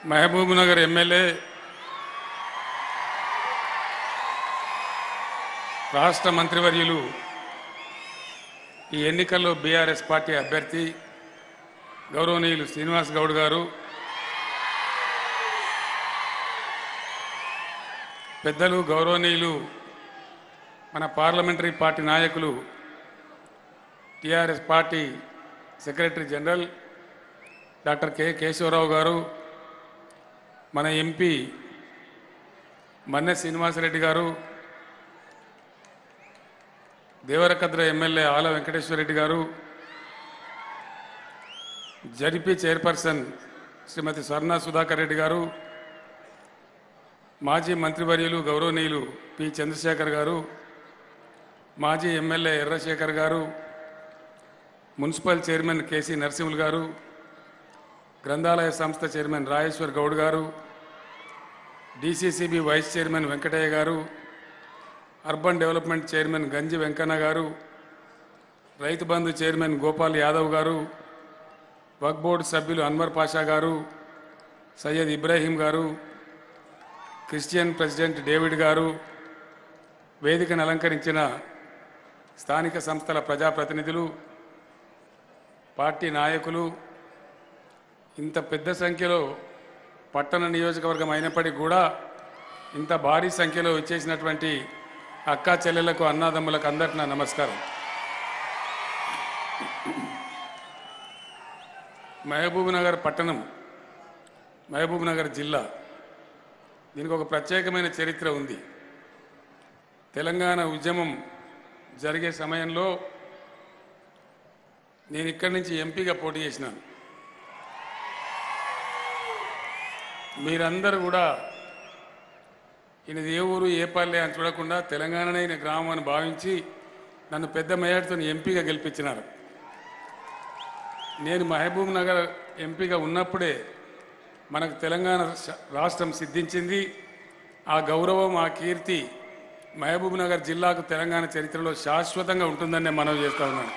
Mahabub Nagar MLA రాష్ట్ర మంత్రివర్యులు ఈ ఎన్నికల్లో బీఆర్ఎస్ పార్టీ అభ్యర్థి గౌరవనీయులు శ్రీనివాస్ గౌడ్ గారు పెద్దలు గౌరవనీయులు మన పార్లమెంటరీ పార్టీ నాయకులు TRS party secretary general doctor K Keshava Rao గారు మన ఎంపీ మన్నె శ్రీనివాసరెడ్డి గారు దేవరకద్ర ఎమ్మెల్యే ఆల వెంకటేశ్వరరెడ్డి గారు జడిపి చైర్పర్సన్ శ్రీమతి స్వర్ణ సుధాకర్ రెడ్డి గారు మాజీ మంత్రివర్యులు గౌరవనీయులు పి చంద్రశేఖర్ గారు మాజీ ఎమ్మెల్యే ఎర్రశేఖర్ గారు మున్సిపల్ చైర్మన్ కేసీ నరసింహులు గారు గ్రంథాలయ సంస్థ చైర్మన్ రాజేశ్వర్ గౌడ్ గారు డిసిసిబి వైస్ చైర్మన్ వెంకటయ్య గారు అర్బన్ డెవలప్మెంట్ చైర్మన్ గంజి వెంకన్న గారు రైతు బంధు చైర్మన్ గోపాల్ యాదవ్ గారు వక్ బోర్డు సభ్యులు అన్వర్ పాషా గారు సయ్యద్ ఇబ్రాహీం గారు క్రిస్టియన్ ప్రెసిడెంట్ డేవిడ్ గారు వేదికను అలంకరించిన స్థానిక సంస్థల ప్రజాప్రతినిధులు పార్టీ నాయకులు ఇంత పెద్ద సంఖ్యలో పట్టణ నియోజకవర్గం అయినప్పటికీ కూడా ఇంత భారీ సంఖ్యలో వచ్చేసినటువంటి అక్కా చెల్లెలకు అన్నాదమ్ములకు అందరికి నా నమస్కారం మహబూబ్ నగర్ పట్టణం మహబూబ్ నగర్ జిల్లా దీనికి ఒక ప్రత్యేకమైన చరిత్ర ఉంది తెలంగాణ ఉద్యమం జరిగే సమయంలో నేను ఇక్కడి నుంచి ఎంపీగా పోటీ చేసినాను మీరందరూ కూడా ఈయనది ఏ ఊరు ఏ పల్లె అని చూడకుండా తెలంగాణనైన గ్రామం అని భావించి నన్ను పెద్ద మేయర్తో ఎంపీగా గెలిపించినారు నేను మహబూబ్ నగర్ ఎంపీగా ఉన్నప్పుడే మనకు తెలంగాణ శ- రాష్ట్రం సిద్ధించింది ఆ గౌరవం ఆ కీర్తి మహబూబ్ నగర్ జిల్లాకు తెలంగాణ చరిత్రలో శాశ్వతంగా ఉంటుందని నేను మనవి చేస్తా ఉన్నాను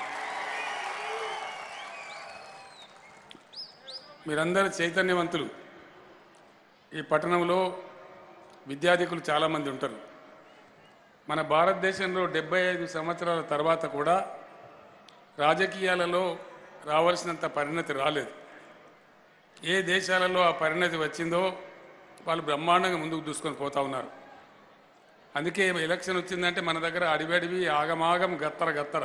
మీరందరూ చైతన్యవంతులు ఈ పట్టణంలో విద్యార్థికులు చాలామంది ఉంటారు మన భారతదేశంలో డెబ్బై ఐదు సంవత్సరాల తర్వాత కూడా రాజకీయాలలో రావాల్సినంత పరిణతి రాలేదు ఏ దేశాలలో ఆ పరిణతి వచ్చిందో వాళ్ళు బ్రహ్మాండంగా ముందుకు దూసుకొని పోతా ఉన్నారు అందుకే ఎలక్షన్ వచ్చిందంటే మన దగ్గర అడివడివి ఆగమాగం గత్తర గత్తర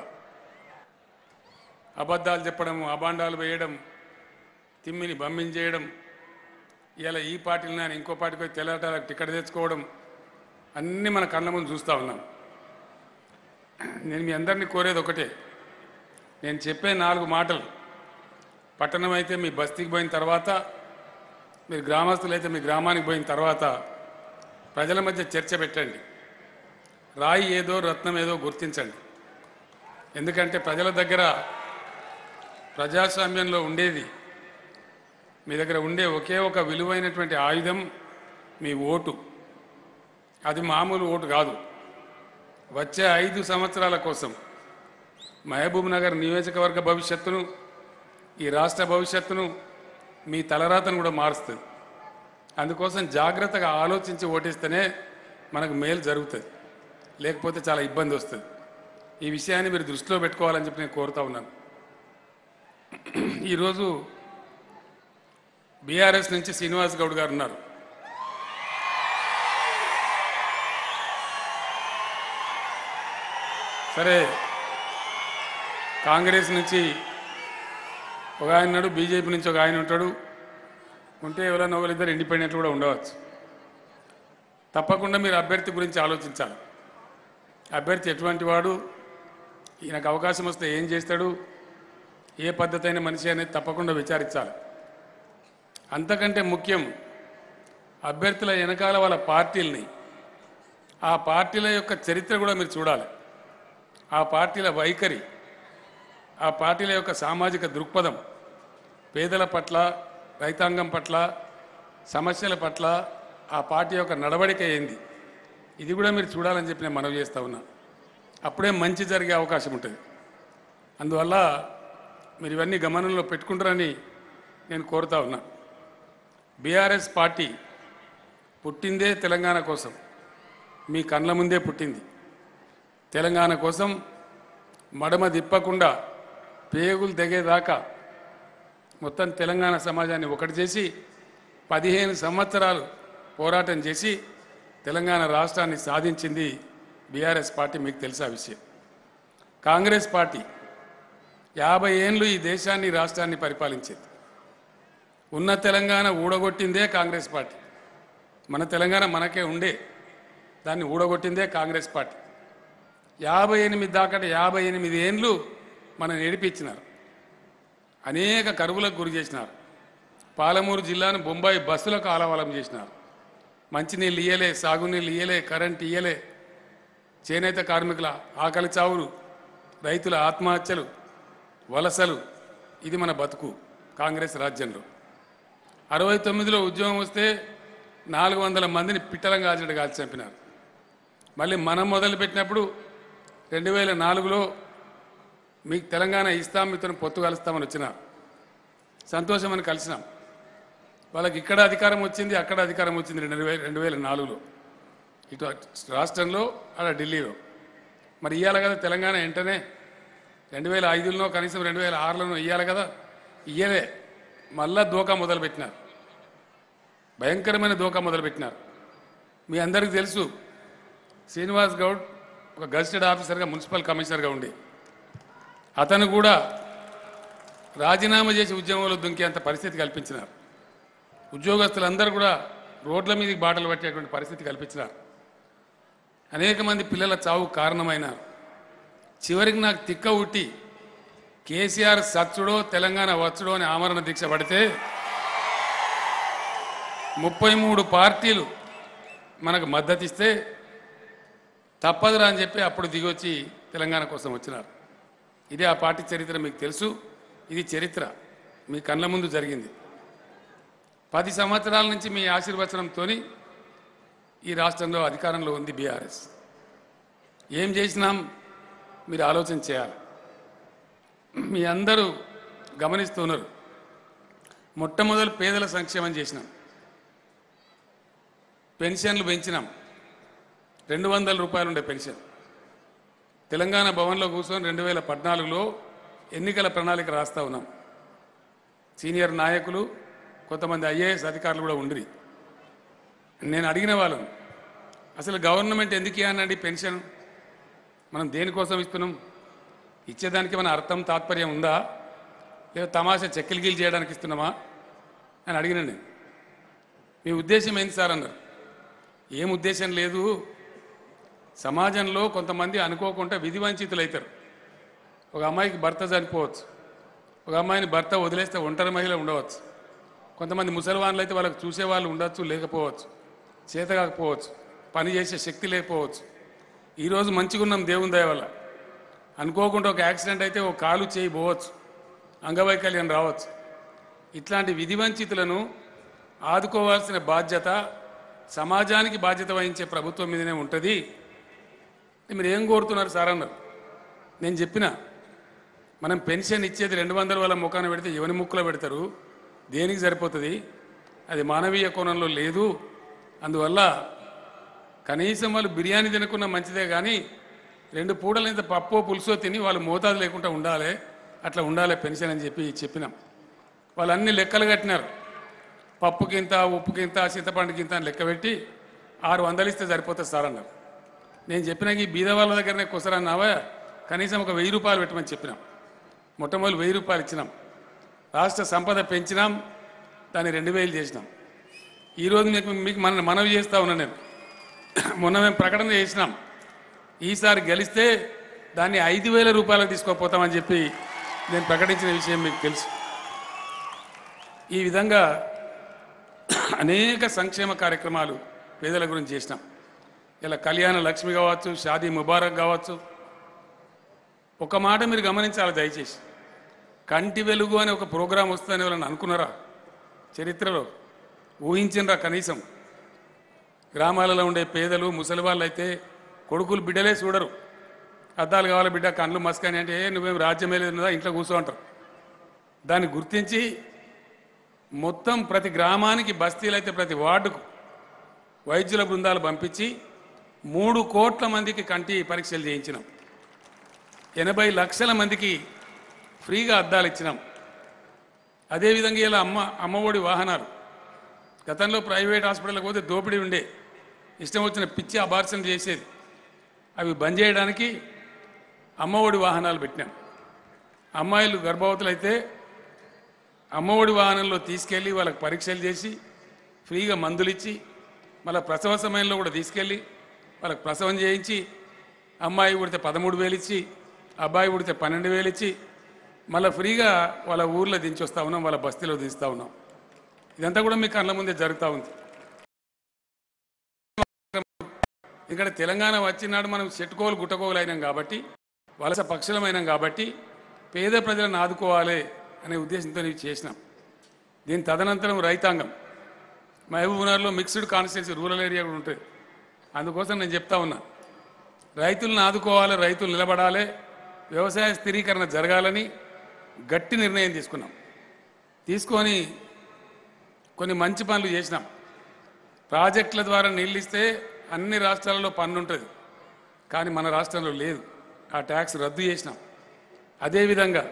అబద్ధాలు చెప్పడం అబాండాలు వేయడం తిమ్మిని బమ్మించేయడం ఇలా ఈ పార్టీలు నేను ఇంకో పార్టీకి పోయి తెల్లటాలకు టికెట్ తెచ్చుకోవడం అన్నీ మన కళ్ళ ముందు చూస్తూ ఉన్నాం నేను మీ అందరినీ కోరేది ఒకటే నేను చెప్పే నాలుగు మాటలు పట్టణం అయితే మీ బస్తీకి పోయిన తర్వాత మీరు గ్రామస్తులు అయితే మీ గ్రామానికి పోయిన తర్వాత ప్రజల మధ్య చర్చ పెట్టండి రాయి ఏదో రత్నం ఏదో గుర్తించండి ఎందుకంటే ప్రజల దగ్గర ప్రజాస్వామ్యంలో ఉండేది మీ దగ్గర ఉండే ఒకే ఒక విలువైనటువంటి ఆయుధం మీ ఓటు అది మామూలు ఓటు కాదు వచ్చే ఐదు సంవత్సరాల కోసం మహబూబ్ నగర్ నియోజకవర్గ భవిష్యత్తును ఈ రాష్ట్ర భవిష్యత్తును మీ తలరాతను కూడా మారుస్తుంది అందుకోసం జాగ్రత్తగా ఆలోచించి ఓటిస్తేనే మనకు మేలు జరుగుతుంది లేకపోతే చాలా ఇబ్బంది వస్తుంది ఈ విషయాన్ని మీరు దృష్టిలో పెట్టుకోవాలని చెప్పి నేను కోరుతా ఉన్నాను ఈరోజు బీఆర్ఎస్ నుంచి శ్రీనివాస్ గౌడ్ గారు ఉన్నారు సరే కాంగ్రెస్ నుంచి ఒక ఆయన ఉన్నాడు బీజేపీ నుంచి ఒక ఆయన ఉంటాడు ఉంటే ఎవరైనా ఒకరిద్దరు ఇండిపెండెంట్ కూడా ఉండవచ్చు తప్పకుండా మీరు అభ్యర్థి గురించి ఆలోచించాలి అభ్యర్థి ఎటువంటి వాడు ఈయనకు అవకాశం వస్తే ఏం చేస్తాడు ఏ పద్ధతి అయిన మనిషి అనేది తప్పకుండా విచారించాలి అంతకంటే ముఖ్యం అభ్యర్థుల వెనకాల వాళ్ళ పార్టీల్ని ఆ పార్టీల యొక్క చరిత్ర కూడా మీరు చూడాలి ఆ పార్టీల వైఖరి ఆ పార్టీల యొక్క సామాజిక దృక్పథం పేదల పట్ల రైతాంగం పట్ల సమస్యల పట్ల ఆ పార్టీ యొక్క నడవడిక ఏంది ఇది కూడా మీరు చూడాలని చెప్పి నేను మనవి చేస్తా ఉన్నా అప్పుడే మంచి జరిగే అవకాశం ఉంటుంది అందువల్ల మీరు ఇవన్నీ గమనంలో పెట్టుకుంటారని నేను కోరుతా ఉన్నా బీఆర్ఎస్ పార్టీ పుట్టిందే తెలంగాణ కోసం మీ కండ్ల ముందే పుట్టింది తెలంగాణ కోసం మడమ తిప్పకుండా పేగులు తెగేదాకా మొత్తం తెలంగాణ సమాజాన్ని ఒకటి చేసి పదిహేను సంవత్సరాలు పోరాటం చేసి తెలంగాణ రాష్ట్రాన్ని సాధించింది బీఆర్ఎస్ పార్టీ మీకు తెలుసా విషయం కాంగ్రెస్ పార్టీ యాభై ఏండ్లు ఈ దేశాన్ని రాష్ట్రాన్ని పరిపాలించింది ఉన్న తెలంగాణ ఊడగొట్టిందే కాంగ్రెస్ పార్టీ మన తెలంగాణ మనకే ఉండే దాన్ని ఊడగొట్టిందే కాంగ్రెస్ పార్టీ యాభై ఎనిమిది దాకా యాభై ఎనిమిది ఏండ్లు మనం నడిపించినారు అనేక కరువులకు గురి చేసినారు పాలమూరు జిల్లాను బొంబాయి బస్సులకు ఆలవాలం చేసినారు మంచినీళ్ళు ఇయ్యలే సాగునీళ్ళు ఇయ్యలే కరెంట్ ఇయ్యలే చేనేత కార్మికుల ఆకలి చావులు రైతుల ఆత్మహత్యలు వలసలు ఇది మన బతుకు కాంగ్రెస్ రాజ్యంలో అరవై తొమ్మిదిలో ఉద్యోగం వస్తే నాలుగు వందల మందిని పిట్టలం కాల్చినట్టు కాల్చి చంపినారు మళ్ళీ మనం మొదలుపెట్టినప్పుడు రెండు వేల నాలుగులో మీకు తెలంగాణ ఇస్తాం మీతో పొత్తు కలుస్తామని వచ్చినారు సంతోషమని కలిసినాం వాళ్ళకి ఇక్కడ అధికారం వచ్చింది అక్కడ అధికారం వచ్చింది రెండు వేల రెండు వేల నాలుగులో ఇటు రాష్ట్రంలో అలా ఢిల్లీలో మరి ఇవ్వాలి కదా తెలంగాణ వెంటనే రెండు వేల ఐదులో కనీసం రెండు వేల ఆరులోనో ఇవ్వాలి కదా ఇయ్యలే మళ్ళా దోకా మొదలుపెట్టినారు భయంకరమైన దోకా మొదలుపెట్టినారు మీ అందరికీ తెలుసు శ్రీనివాస్ గౌడ్ ఒక గజిటెడ్ ఆఫీసర్గా మున్సిపల్ కమిషనర్గా ఉండి అతను కూడా రాజీనామా చేసి ఉద్యమంలో దుంకేంత పరిస్థితి కల్పించినారు ఉద్యోగస్తులందరూ కూడా రోడ్ల మీదకి బాటలు పట్టేటువంటి పరిస్థితి కల్పించినారు అనేక మంది పిల్లల చావు కారణమైనారు చివరికి నాకు తిక్క ఉట్టి కేసీఆర్ సచ్చుడో తెలంగాణ వచ్చుడో అని ఆమరణ దీక్ష పడితే ముప్పై మూడు పార్టీలు మనకు మద్దతు ఇస్తే తప్పదురా అని చెప్పి అప్పుడు దిగొచ్చి తెలంగాణ కోసం వచ్చినారు ఇదే ఆ పార్టీ చరిత్ర మీకు తెలుసు ఇది చరిత్ర మీ కళ్ళ ముందు జరిగింది పది సంవత్సరాల నుంచి మీ ఆశీర్వచనంతో ఈ రాష్ట్రంలో అధికారంలో ఉంది బీఆర్ఎస్ ఏం చేసినాం మీరు ఆలోచన చేయాలి మీ అందరూ గమనిస్తున్నారు మొట్టమొదలు పేదల సంక్షేమం చేసినాం పెన్షన్లు పెంచినాం రెండు వందల రూపాయలు ఉండే పెన్షన్ తెలంగాణ భవన్లో కూర్చొని రెండు వేల పద్నాలుగులో ఎన్నికల ప్రణాళిక రాస్తా ఉన్నాం సీనియర్ నాయకులు కొంతమంది ఐఏఎస్ అధికారులు కూడా ఉండిరి నేను అడిగిన వాళ్ళను అసలు గవర్నమెంట్ ఎందుకు ఇవ్వనండి పెన్షన్ మనం దేనికోసం ఇస్తున్నాం ఇచ్చేదానికి మన అర్థం తాత్పర్యం ఉందా లేదా తమాషా చెక్కిలి గీలు చేయడానికి ఇస్తున్నామా అని అడిగిన నేను మీ ఉద్దేశం ఏంటి సార్ అన్నారు ఏం ఉద్దేశం లేదు సమాజంలో కొంతమంది అనుకోకుండా విధి వంచితులు అవుతారు ఒక అమ్మాయికి భర్త చనిపోవచ్చు ఒక అమ్మాయిని భర్త వదిలేస్తే ఒంటరి మహిళ ఉండవచ్చు కొంతమంది ముసలివాన్లు అయితే వాళ్ళకి చూసే వాళ్ళు ఉండొచ్చు లేకపోవచ్చు చేత కాకపోవచ్చు పని చేసే శక్తి లేకపోవచ్చు ఈరోజు మంచిగా ఉన్నాం దేవుని దయ వల్ల అనుకోకుండా ఒక యాక్సిడెంట్ అయితే ఒక కాలు చేయి పోవచ్చు అంగవైకల్యం రావచ్చు ఇట్లాంటి విధి వంచితులను ఆదుకోవాల్సిన బాధ్యత సమాజానికి బాధ్యత వహించే ప్రభుత్వం మీదనే ఉంటుంది మీరు ఏం కోరుతున్నారు సార్ అన్నారు నేను చెప్పిన మనం పెన్షన్ ఇచ్చేది రెండు వందల వాళ్ళ ముఖాన పెడితే ఎవరి ముక్కులో పెడతారు దేనికి సరిపోతుంది అది మానవీయ కోణంలో లేదు అందువల్ల కనీసం వాళ్ళు బిర్యానీ తినకున్న మంచిదే కానీ రెండు పూటలు ఇంత పప్పో పులుసో తిని వాళ్ళు మోతాదు లేకుండా ఉండాలి అట్లా ఉండాలి పెన్షన్ అని చెప్పి చెప్పినాం వాళ్ళు అన్ని లెక్కలు కట్టినారు పప్పుకింత ఉప్పుకింత చింతపండుకింత అని లెక్క పెట్టి ఆరు వందలు ఇస్తే సరిపోతుంది సార్ అన్నారు నేను చెప్పినాక ఈ బీద వాళ్ళ దగ్గరనే కుసరన్నావా కనీసం ఒక వెయ్యి రూపాయలు పెట్టమని చెప్పినాం మొట్టమొదటి వెయ్యి రూపాయలు ఇచ్చినాం రాష్ట్ర సంపద పెంచినాం దాన్ని రెండు వేలు చేసినాం ఈరోజు మీకు మీకు మన మనవి చేస్తా ఉన్నా నేను మొన్న మేము ప్రకటన చేసినాం ఈసారి గెలిస్తే దాన్ని ఐదు వేల రూపాయలకు తీసుకోపోతామని చెప్పి నేను ప్రకటించిన విషయం మీకు తెలుసు ఈ విధంగా అనేక సంక్షేమ కార్యక్రమాలు పేదల గురించి చేసినాం ఇలా కళ్యాణ లక్ష్మి కావచ్చు షాదీ ముబారక్ కావచ్చు ఒక మాట మీరు గమనించాలి దయచేసి కంటి వెలుగు అనే ఒక ప్రోగ్రాం వస్తుందని వాళ్ళని అనుకున్నారా చరిత్రలో ఊహించినరా కనీసం గ్రామాలలో ఉండే పేదలు ముసలి వాళ్ళు అయితే కొడుకులు బిడ్డలే చూడరు అద్దాలు కావాలి బిడ్డ కళ్ళు మస్కాని అంటే "ఏ, నువ్వేం రాజ్యం లేదున్నదా ఇంట్లో కూర్చో అంటారు దాన్ని గుర్తించి మొత్తం ప్రతి గ్రామానికి బస్తీలు అయితే ప్రతి వార్డుకు వైద్యుల బృందాలు పంపించి మూడు కోట్ల మందికి కంటి పరీక్షలు చేయించినాం ఎనభై లక్షల మందికి ఫ్రీగా అద్దాలు ఇచ్చినాం అదేవిధంగా ఇలా అమ్మ అమ్మఒడి వాహనాలు గతంలో ప్రైవేట్ హాస్పిటల్కి పోతే దోపిడీ ఉండే ఇష్టం వచ్చిన పిచ్చి అబార్షన్ చేసేది అవి బంద్ చేయడానికి అమ్మఒడి వాహనాలు పెట్టినాం అమ్మాయిలు గర్భవతులు అయితే అమ్మఒడి వాహనంలో తీసుకెళ్ళి వాళ్ళకి పరీక్షలు చేసి ఫ్రీగా మందులు ఇచ్చి మళ్ళీ ప్రసవ సమయంలో కూడా తీసుకెళ్ళి వాళ్ళకి ప్రసవం చేయించి అమ్మాయి పుడితే పదమూడు వేలు ఇచ్చి అబ్బాయి పుడితే పన్నెండు వేలు ఇచ్చి మళ్ళీ ఫ్రీగా వాళ్ళ ఊర్లో దించొస్తా ఉన్నాం వాళ్ళ బస్తీలో దించుతా ఉన్నాం ఇదంతా కూడా మీ కళ్ళ ముందే జరుగుతూ ఉంది ఇక్కడ తెలంగాణ వచ్చినాడు మనం చెట్టుకోలు గుట్టకోలు అయినాం కాబట్టి వలస పక్షులమైనాం కాబట్టి పేద ప్రజలను ఆదుకోవాలి అనే ఉద్దేశంతో ఇవి చేసినాం దీని తదనంతరం రైతాంగం మహబూబ్నగర్లో మిక్స్డ్ కాన్స్టిట్యూన్సీ రూరల్ ఏరియా కూడా ఉంటుంది అందుకోసం నేను చెప్తా ఉన్నా రైతులను ఆదుకోవాలి రైతులు నిలబడాలి వ్యవసాయ స్థిరీకరణ జరగాలని గట్టి నిర్ణయం తీసుకున్నాం తీసుకొని కొన్ని మంచి పనులు చేసినాం ప్రాజెక్టుల ద్వారా నీళ్ళు ఇస్తే అన్ని రాష్ట్రాలలో పన్ను ఉంటుంది కానీ మన రాష్ట్రంలో లేదు ఆ ట్యాక్స్ రద్దు చేసినాం అదేవిధంగా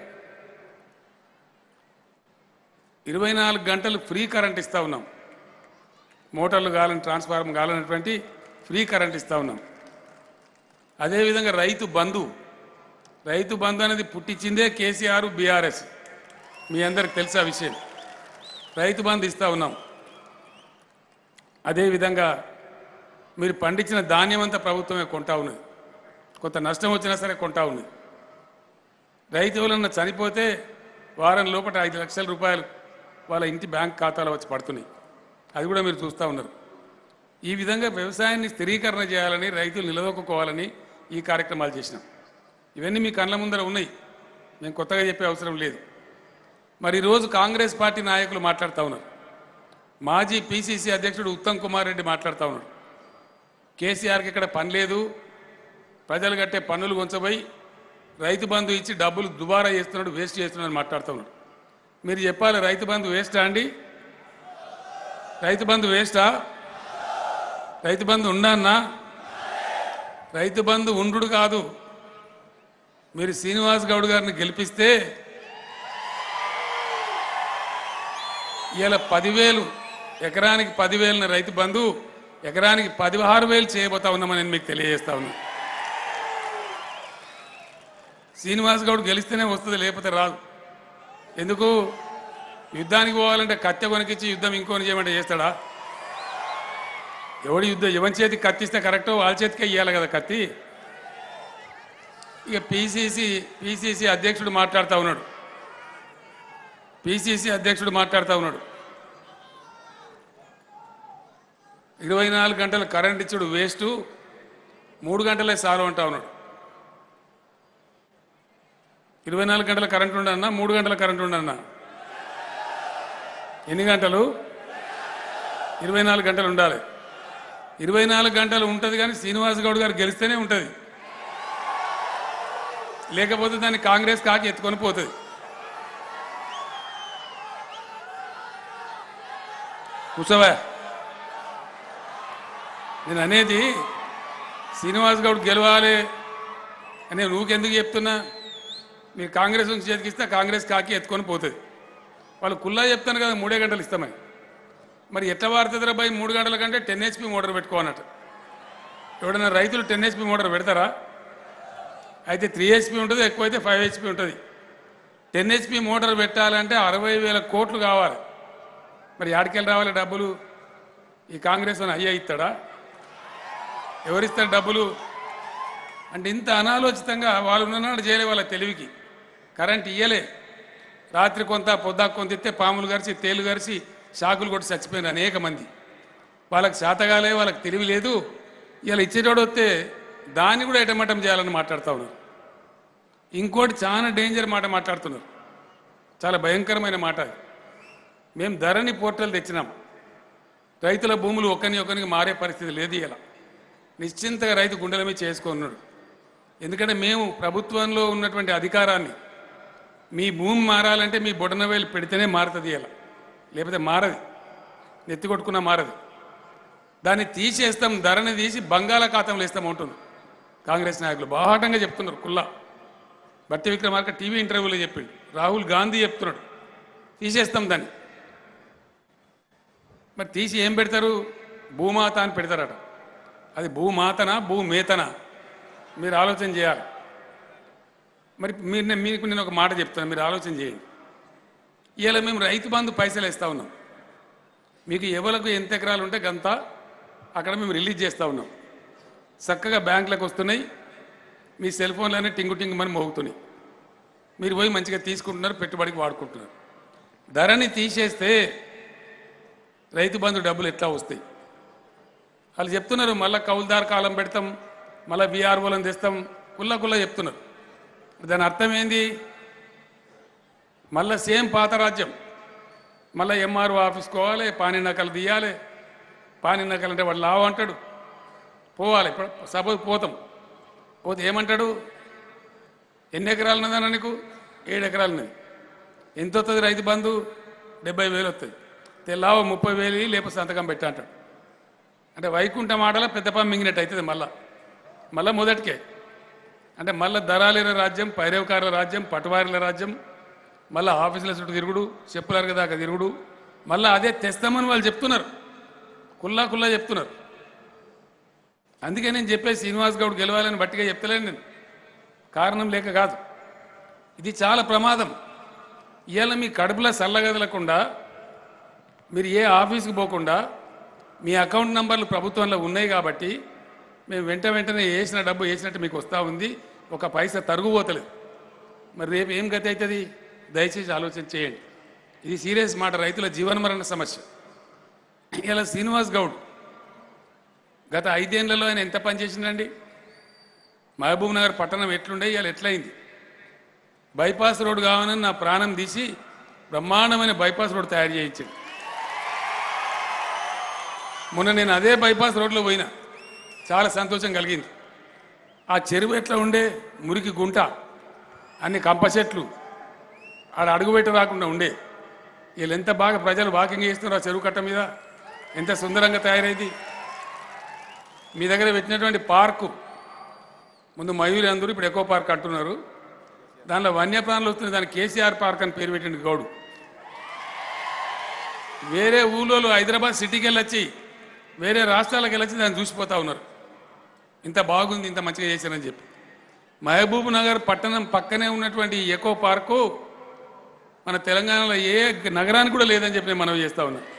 ఇరవై నాలుగు గంటలు ఫ్రీ కరెంట్ ఇస్తూ ఉన్నాం మోటార్లు కావాలని ట్రాన్స్ఫార్మర్ కావాలన్నటువంటి ఫ్రీ కరెంట్ ఇస్తూ ఉన్నాం అదేవిధంగా రైతు బంధు రైతు బంధు అనేది పుట్టించిందే కేసీఆర్ బీఆర్ఎస్ మీ అందరికి తెలుసా విషయం రైతు బంధు ఇస్తూ ఉన్నాం అదేవిధంగా మీరు పండించిన ధాన్యం అంతా ప్రభుత్వమే కొంటా ఉన్నది కొంత నష్టం వచ్చినా సరే కొంటా ఉన్నది రైతు ఎవరన్నా చనిపోతే వారం లోపల ఐదు లక్షల రూపాయలు వాళ్ళ ఇంటి బ్యాంక్ ఖాతాలో వచ్చి పడుతున్నాయి అది కూడా మీరు చూస్తూ ఉన్నారు ఈ విధంగా వ్యవసాయాన్ని స్థిరీకరణ చేయాలని రైతులు నిలదొక్కుకోవాలని ఈ కార్యక్రమాలు చేసినాం ఇవన్నీ మీ కళ్ళ ముందర ఉన్నాయి మేము కొత్తగా చెప్పే అవసరం లేదు మరి ఈరోజు కాంగ్రెస్ పార్టీ నాయకులు మాట్లాడుతూ ఉన్నారు మాజీ పిసిసి అధ్యక్షుడు ఉత్తమ్ కుమార్ రెడ్డి మాట్లాడుతూ ఉన్నాడు కేసీఆర్కి ఇక్కడ పని లేదు ప్రజలు కట్టే పన్నులు కొంచబోయి రైతు బంధు ఇచ్చి డబ్బులు దుబారా చేస్తున్నాడు వేస్ట్ చేస్తున్నాడు మాట్లాడుతూ ఉన్నాడు మీరు చెప్పాలి రైతు బంధు వేస్టా అండి రైతు బంధు వేస్టా రైతు బంధు ఉండన్నా రైతు బంధు ఉండు కాదు మీరు శ్రీనివాస్ గౌడ్ గారిని గెలిపిస్తే ఇలా పదివేలు ఎకరానికి పదివేలని రైతు బంధు ఎకరానికి పదిహారు వేలు చేయబోతా ఉన్నామని నేను మీకు తెలియజేస్తా ఉన్నా శ్రీనివాస్ గౌడ్ గెలిస్తేనే వస్తుంది లేకపోతే రాదు ఎందుకు యుద్ధానికి పోవాలంటే కత్తె కొనికిచ్చి యుద్ధం ఇంకోని చేయమంటే చేస్తాడా ఎవడి యుద్ధం ఎవరి చేతికి కత్తిస్తే కరెక్టో వాళ్ళ చేతికే ఇవ్వాలి కదా కత్తి ఇక పిసిసి పిసిసి అధ్యక్షుడు మాట్లాడుతూ ఉన్నాడు పిసిసి అధ్యక్షుడు మాట్లాడుతూ ఉన్నాడు ఇరవై నాలుగు గంటలు కరెంట్ ఇచ్చుడు వేస్ట్ మూడు గంటలే సాలు అంటా ఉన్నాడు ఇరవై నాలుగు గంటల కరెంట్ ఉండన్నా మూడు గంటల కరెంట్ ఉండన్నా ఎన్ని గంటలు ఇరవై నాలుగు గంటలు ఉండాలి ఇరవై నాలుగు గంటలు ఉంటుంది కానీ శ్రీనివాస్ గౌడ్ గారు గెలిస్తేనే ఉంటుంది లేకపోతే దాన్ని కాంగ్రెస్ కాకి ఎత్తుకొని పోతుంది కూర్చోవా నేను అనేది శ్రీనివాస్ గౌడ్ గెలవాలి అని నువ్వుకెందుకు చెప్తున్నా మీరు కాంగ్రెస్ నుంచి చేతికిస్తే కాంగ్రెస్ కాకి ఎత్తుకొని పోతుంది వాళ్ళు కుల్లా చెప్తాను కదా మూడే గంటలు ఇస్తామని మరి ఎట్లా వాడుతుందిరా బాయ్ మూడు గంటల కంటే టెన్ హెచ్పి మోటార్ పెట్టుకోనట ఎవడైనా రైతులు టెన్ హెచ్పి మోటార్ పెడతారా అయితే త్రీ హెచ్పి ఉంటుంది ఎక్కువైతే ఫైవ్ హెచ్పి ఉంటుంది టెన్ హెచ్పి మోటార్ పెట్టాలంటే అరవై వేల కోట్లు కావాలి మరి ఆడికెళ్ళి రావాలి డబ్బులు ఈ కాంగ్రెస్ అని అయ్యా ఇస్తాడా ఎవరిస్తారు డబ్బులు అంటే ఇంత అనాలోచితంగా వాళ్ళు ఉన్ననాడు చేయలే వాళ్ళ తెలివికి కరెంట్ ఇయ్యలే రాత్రి కొంత పొద్దాకు కొంత ఇస్తే పాములు గరిచి తేలు గరిచి షాకులు కొట్టి చచ్చిపోయిన అనేక మంది వాళ్ళకి శాతగాలే వాళ్ళకి తెలివి లేదు ఇలా ఇచ్చేటోడు వస్తే దాన్ని కూడా ఎటమటం చేయాలని మాట్లాడుతూ ఉన్నారు ఇంకోటి చాలా డేంజర్ మాట మాట్లాడుతున్నారు చాలా భయంకరమైన మాట అది మేము ధరణి పోర్టల్ తెచ్చినాం రైతుల భూములు ఒకరిని ఒకరికి మారే పరిస్థితి లేదు ఇలా నిశ్చింతగా రైతు గుండెల మీద చేసుకున్నాడు ఎందుకంటే మేము ప్రభుత్వంలో ఉన్నటువంటి అధికారాన్ని మీ భూమి మారాలంటే మీ బొడనవేలు పెడితేనే మారుతుంది ఇలా లేకపోతే మారది నెత్తి కొట్టుకున్నా మారది దాన్ని తీసేస్తాం ధరని తీసి బంగాళాఖాతంలో వేస్తాం ఉంటుంది కాంగ్రెస్ నాయకులు బాహాటంగా చెప్తున్నారు కుల్లా భట్టి విక్రమార్క టీవీ ఇంటర్వ్యూలో చెప్పిండు రాహుల్ గాంధీ చెప్తున్నాడు తీసేస్తాం దాన్ని మరి తీసి ఏం పెడతారు భూమాత అని పెడతారట అది భూమాతనా భూమేతనా మీరు ఆలోచన చేయాలి మరి మీరు నేను- మీకు నేను ఒక మాట చెప్తాను మీరు ఆలోచన చేయండి ఇవాళ మేము రైతు బంధు పైసలు ఇస్తా ఉన్నాం మీకు ఎవరికి ఎంత ఎకరాలు ఉంటే గంత అక్కడ మేము రిలీజ్ చేస్తూ ఉన్నాం చక్కగా బ్యాంకులకు వస్తున్నాయి మీ సెల్ ఫోన్లోనే టింగు టింగు మని మోగుతున్నాయి మీరు పోయి మంచిగా తీసుకుంటున్నారు పెట్టుబడికి వాడుకుంటున్నారు ధరని తీసేస్తే రైతు బంధు డబ్బులు ఎట్లా వస్తాయి వాళ్ళు చెప్తున్నారు మళ్ళీ కౌలుదార్ కాలం పెడతాం మళ్ళీ బీఆర్ఓలను తెస్తాం కుల్ల కుల్ల చెప్తున్నారు దాని అర్థం ఏంది మళ్ళీ సేమ్ పాత రాజ్యం మళ్ళీ ఎంఆర్ఓ ఆఫీస్కి పోవాలి పాని నకలు తీయాలి పాని నకలు అంటే వాడు లావు అంటాడు పోవాలి ఇప్పుడు సపోజ్ పోతాం పోతే ఏమంటాడు ఎన్ని ఎకరాలు ఉన్నదన్న నీకు ఏడు ఎకరాలు ఉన్నది ఎంత వస్తుంది రైతు బంధు డెబ్బై వేలు వస్తుంది తెల్లావ ముప్పై వేలు ఇయ్యి, లేకపోతే సంతకం పెట్టా అంటాడు అంటే వైకుంఠం ఆటలో పెద్ద పని మింగినట్టు అవుతుంది మళ్ళా మళ్ళా మొదటికే అంటే మళ్ళీ దళాలీల రాజ్యం పైరవకారుల రాజ్యం పటువారీల రాజ్యం మళ్ళీ ఆఫీసుల చుట్టూ తిరుగుడు చెప్పులారు దాకా తిరుగుడు మళ్ళీ అదే తెస్తామని వాళ్ళు చెప్తున్నారు కుల్లా కుల్లా చెప్తున్నారు అందుకే నేను చెప్పే శ్రీనివాస్ గౌడ్ గెలవాలని బట్టిగా చెప్తలేను నేను కారణం లేక కాదు ఇది చాలా ప్రమాదం ఇవాళ మీ కడుపులో చల్లగదలకుండా మీరు ఏ ఆఫీస్కి పోకుండా మీ అకౌంట్ నంబర్లు ప్రభుత్వంలో ఉన్నాయి కాబట్టి మేము వెంట వెంటనే వేసిన డబ్బు వేసినట్టు మీకు వస్తూ ఉంది ఒక పైసా తరుగుపోతలేదు మరి రేపు ఏం గతి అవుతుంది దయచేసి ఆలోచన చేయండి ఇది సీరియస్ మాట రైతుల జీవనమరణ సమస్య ఇలా శ్రీనివాస్ గౌడ్ గత ఐదేళ్లలో ఆయన ఎంత పని చేసిందండి మహబూబ్ నగర్ పట్టణం ఎట్లుండే ఇవాళ ఎట్లయింది బైపాస్ రోడ్ కావాలని నా ప్రాణం తీసి బ్రహ్మాండమైన బైపాస్ రోడ్ తయారు చేయించింది మొన్న నేను అదే బైపాస్ రోడ్లో పోయినా చాలా సంతోషం కలిగింది ఆ చెరువు ఎట్లా ఉండే మురికి గుంట అన్ని కంప చెట్లు ఆడ అడుగుపెట్టి రాకుండా ఉండే వీళ్ళు ఎంత బాగా ప్రజలు వాకింగ్ చేస్తున్నారు ఆ చెరువు కట్ట మీద ఎంత సుందరంగా తయారైంది మీ దగ్గర పెట్టినటువంటి పార్కు ముందు మయూరి అందరూ ఇప్పుడు ఎకో పార్క్ అంటున్నారు దానిలో వన్యప్రాణులు వస్తున్నాయి దానికి కేసీఆర్ పార్క్ అని పేరు పెట్టింది గౌడు వేరే ఊళ్ళో హైదరాబాద్ సిటీకి వెళ్ళొచ్చి వేరే రాష్ట్రాలకు వెళ్ళొచ్చి దాన్ని చూసిపోతా ఉన్నారు ఇంత బాగుంది ఇంత మంచిగా చేశారని చెప్పి మహబూబ్ నగర్ పట్టణం పక్కనే ఉన్నటువంటి ఈ ఎకో పార్కు మన తెలంగాణలో ఏ నగరానికి కూడా లేదని చెప్పి నేను మనవి చేస్తా ఉన్నా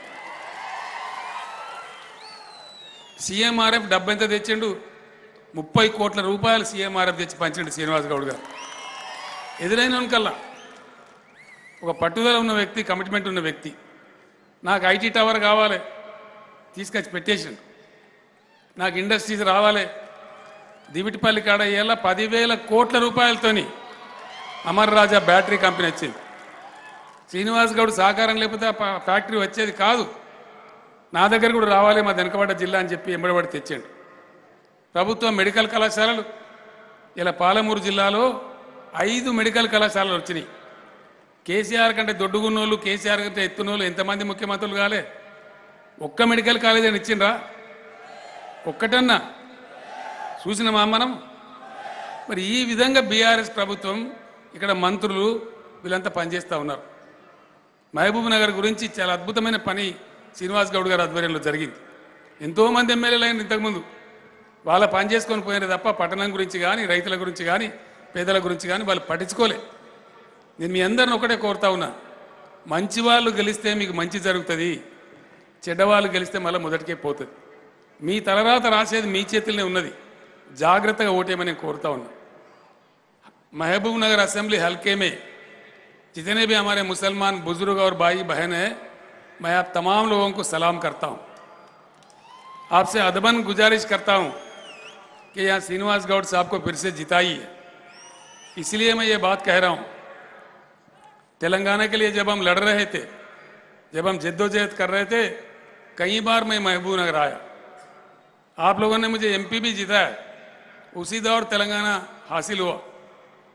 సీఎంఆర్ఎఫ్ డబ్బు ఎంత తెచ్చిండు ముప్పై కోట్ల రూపాయలు సీఎంఆర్ఎఫ్ తెచ్చి పంచిండు శ్రీనివాస్ గౌడ్ గారు ఎదురైన కల్లా ఒక పట్టుదల ఉన్న వ్యక్తి కమిట్మెంట్ ఉన్న వ్యక్తి నాకు ఐటీ టవర్ కావాలి తీసుకొచ్చి పెట్టేసిండు నాకు ఇండస్ట్రీస్ రావాలి దివిటిపల్లి కాడ ఇవాళ పదివేల కోట్ల రూపాయలతోని అమర్ రాజా బ్యాటరీ కంపెనీ వచ్చింది శ్రీనివాస్ గౌడ్ సహకారం లేకపోతే ఆ ప- ఫ్యాక్టరీ వచ్చేది కాదు నా దగ్గర కూడా రావాలి మా వెనకబడ్డ జిల్లా అని చెప్పి ఎంబడబడి తెచ్చాడు ప్రభుత్వ మెడికల్ కళాశాలలు ఇలా పాలమూరు జిల్లాలో ఐదు మెడికల్ కళాశాలలు వచ్చినాయి కేసీఆర్ కంటే దొడ్డుగున్నోళ్ళు కేసీఆర్ కంటే ఎత్తునోళ్ళు ఎంతమంది ముఖ్యమంత్రులు కాలే ఒక్క మెడికల్ కాలేజ్ అని ఇచ్చిండ్రా ఒక్కటన్నా చూసినామా మనం మరి ఈ విధంగా బీఆర్ఎస్ ప్రభుత్వం ఇక్కడ మంత్రులు వీళ్ళంతా పనిచేస్తూ ఉన్నారు మహబూబ్ నగర్ గురించి చాలా అద్భుతమైన పని శ్రీనివాస్ గౌడ్ గారి ఆధ్వర్యంలో జరిగింది ఎంతోమంది ఎమ్మెల్యేలు అయిన ఇంతకుముందు వాళ్ళ పని చేసుకొని పోయిన తప్ప పట్టణం గురించి కానీ రైతుల గురించి కానీ పేదల గురించి కానీ వాళ్ళు పట్టించుకోలే నేను మీ అందరిని ఒకటే కోరుతా ఉన్నా మంచి వాళ్ళు గెలిస్తే మీకు మంచి జరుగుతుంది చెడ్డవాళ్ళు గెలిస్తే మళ్ళీ మొదటికే పోతుంది మీ తలరాత రాసేది మీ చేతుల్లోనే ఉన్నది జాగ్రత్తగా ఓటేయమని నేను కోరుతా ఉన్నా महबूब नगर असेंबली हल्के में जितने भी हमारे मुसलमान बुजुर्ग और भाई बहन हैं मैं आप तमाम लोगों को सलाम करता हूं आपसे अदबन गुजारिश करता हूं कि यहाँ श्रीनिवास गौड साहब को फिर से जिताइए इसलिए मैं ये बात कह रहा हूं तेलंगाना के लिए जब हम लड़ रहे थे जब हम जद्दोजहद कर रहे थे कई बार मैं महबूब नगर आया आप लोगों ने मुझे एमपी भी जिताया उसी दौर तेलंगाना हासिल हुआ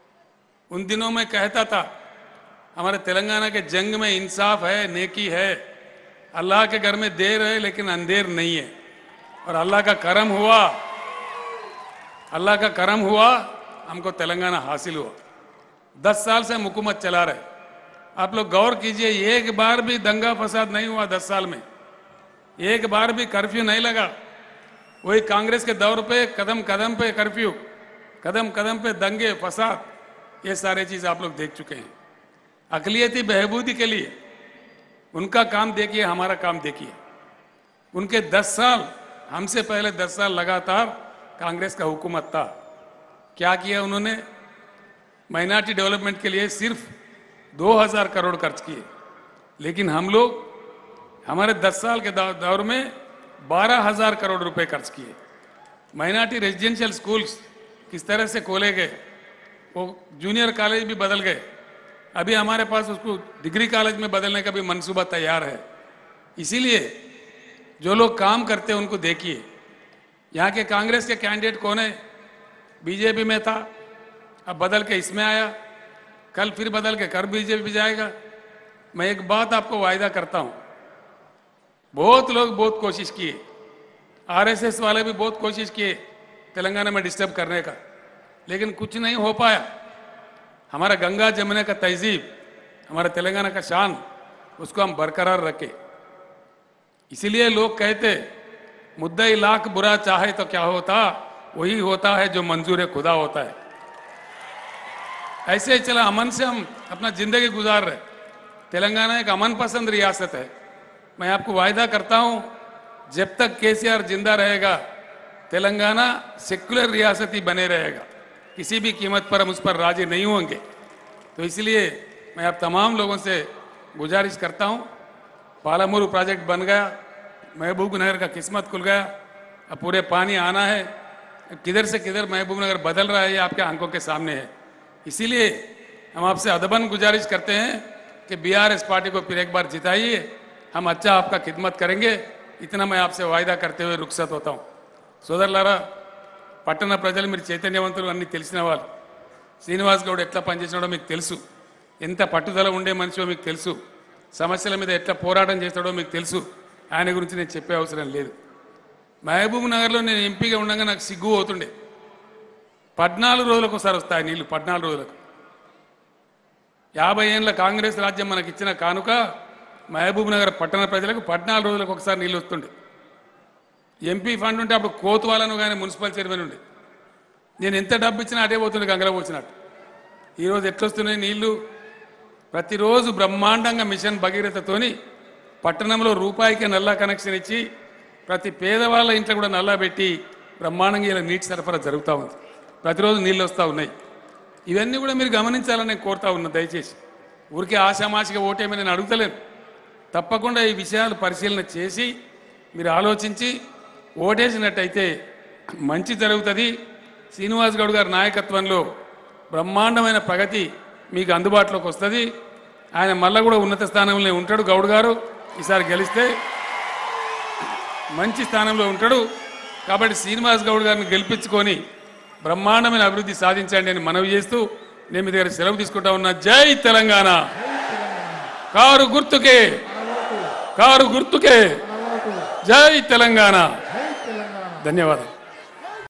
उन दिनों में कहता था हमारे तेलंगाना के जंग में इंसाफ है नेकी है अल्लाह के घर में देर है लेकिन अंधेर नहीं है और अल्लाह का करम हुआ अल्लाह का करम हुआ हमको तेलंगाना हासिल हुआ दस साल से हम हुकूमत चला रहे आप लोग गौर कीजिए एक बार भी दंगा फसाद नहीं हुआ दस साल में एक बार भी कर्फ्यू नहीं लगा वही कांग्रेस के दौर पे कदम कदम पे कर्फ्यू कदम कदम पे दंगे फसाद ये सारे चीज आप लोग देख चुके हैं अकलियती बहबूदी के लिए उनका काम देखिए हमारा काम देखिए उनके दस साल हमसे पहले दस साल लगातार कांग्रेस का हुकूमत था क्या किया उन्होंने माइनॉरिटी डेवलपमेंट के लिए सिर्फ 2000 करोड़ खर्च किए लेकिन हम लोग हमारे 10 साल के दौ- दौर में 12000 करोड़ रुपए खर्च किए माइनॉरिटी रेजिडेंशियल स्कूल्स किस तरह से खोले गए वो जूनियर कॉलेज भी बदल गए अभी हमारे पास उसको डिग्री कॉलेज में बदलने का भी मंसूबा तैयार है इसीलिए जो लोग काम करते हैं उनको देखिए यहाँ के कांग्रेस के कैंडिडेट कौन है बीजेपी में था अब बदल के इसमें आया कल फिर बदल के कर बीजेपी जाएगा मैं एक बात आपको वायदा करता हूं बहुत लोग बहुत कोशिश किए आरएसएस वाले भी बहुत कोशिश किए तेलंगाना में डिस्टर्ब करने का लेकिन कुछ नहीं हो पाया हमारा गंगा जमुना का तहजीब हमारा तेलंगाना का शान उसको हम बरकरार रखें इसीलिए लोग कहते मुद्दा ही लाख बुरा चाहे तो क्या होता वही होता है जो मंजूर खुदा होता है ऐसे ही चला अमन से हम अपना जिंदगी गुजार रहे तेलंगाना एक अमन पसंद रियासत है मैं आपको वायदा करता हूं जब तक केसीआर जिंदा रहेगा तेलंगाना सेक्युलर रियासत ही बने रहेगा किसी भी कीमत पर हम उस पर राजी नहीं होंगे तो इसलिए मैं आप तमाम लोगों से गुजारिश करता हूं पालामूर प्रोजेक्ट बन गया महबूब नगर का किस्मत खुल गया अब पूरे पानी आना है किधर से किधर महबूब नगर बदल रहा है ये आपके आंखों के सामने है इसीलिए हम आपसे अदबन गुजारिश करते हैं कि बीआरएस पार्टी को फिर एक बार जिताइए हम अच्छा आपका खिदमत करेंगे इतना मैं आपसे वायदा करते हुए रुखसत होता हूँ సోదరులారా పట్టణ ప్రజలు మీరు చైతన్యవంతులు అన్ని తెలిసిన వాళ్ళు శ్రీనివాస్ గౌడ్ ఎట్లా పనిచేసినాడో మీకు తెలుసు ఎంత పట్టుదల ఉండే మనిషో మీకు తెలుసు సమస్యల మీద ఎట్లా పోరాటం చేస్తాడో మీకు తెలుసు ఆయన గురించి నేను చెప్పే అవసరం లేదు మహబూబ్ నగర్లో నేను ఎంపీగా ఉండగా నాకు సిగ్గు అవుతుండే పద్నాలుగు రోజులకు ఒకసారి వస్తాయి నీళ్లు పద్నాలుగు రోజులకు యాభై ఏళ్ళ కాంగ్రెస్ రాజ్యం మనకి ఇచ్చిన కానుక మహబూబ్ నగర్ పట్టణ ప్రజలకు పద్నాలుగు రోజులకు ఒకసారి నీళ్లు వస్తుండే ఎంపీ ఫండ్ ఉంటే అప్పుడు కోతువాలను కానీ మున్సిపల్ చైర్మన్ ఉండే నేను ఎంత డబ్బు ఇచ్చినా అటే పోతుండే గంగలో పోసినట్టు ఈరోజు ఎట్లొస్తున్నాయి నీళ్లు ప్రతిరోజు బ్రహ్మాండంగా మిషన్ భగీరథతోని పట్టణంలో రూపాయికి నల్లా కనెక్షన్ ఇచ్చి ప్రతి పేదవాళ్ళ ఇంట్లో కూడా నల్లా పెట్టి బ్రహ్మాండంగా ఇలా నీటి సరఫరా జరుగుతూ ఉంది ప్రతిరోజు నీళ్ళు వస్తూ ఉన్నాయి ఇవన్నీ కూడా మీరు గమనించాలని నేను కోరుతా ఉన్నా దయచేసి ఊరికే ఆశామాషిగా ఓటేమని నేను అడుగుతలేను తప్పకుండా ఈ విషయాలు పరిశీలన చేసి మీరు ఆలోచించి ఓటేసినట్టయితే మంచి జరుగుతుంది శ్రీనివాస్ గౌడ్ గారి నాయకత్వంలో బ్రహ్మాండమైన ప్రగతి మీకు అందుబాటులోకి వస్తుంది ఆయన మళ్ళా కూడా ఉన్నత స్థానంలో ఉంటాడు గౌడ్ గారు ఈసారి గెలిస్తే మంచి స్థానంలో ఉంటాడు కాబట్టి శ్రీనివాస్ గౌడ్ గారిని గెలిపించుకొని బ్రహ్మాండమైన అభివృద్ధి సాధించండి అని మనవి చేస్తూ నేను మీ దగ్గర సెలవు తీసుకుంటా ఉన్నా జై తెలంగాణ కారు గుర్తుకే కారు గుర్తుకే జై తెలంగాణ ధన్యవాదాలు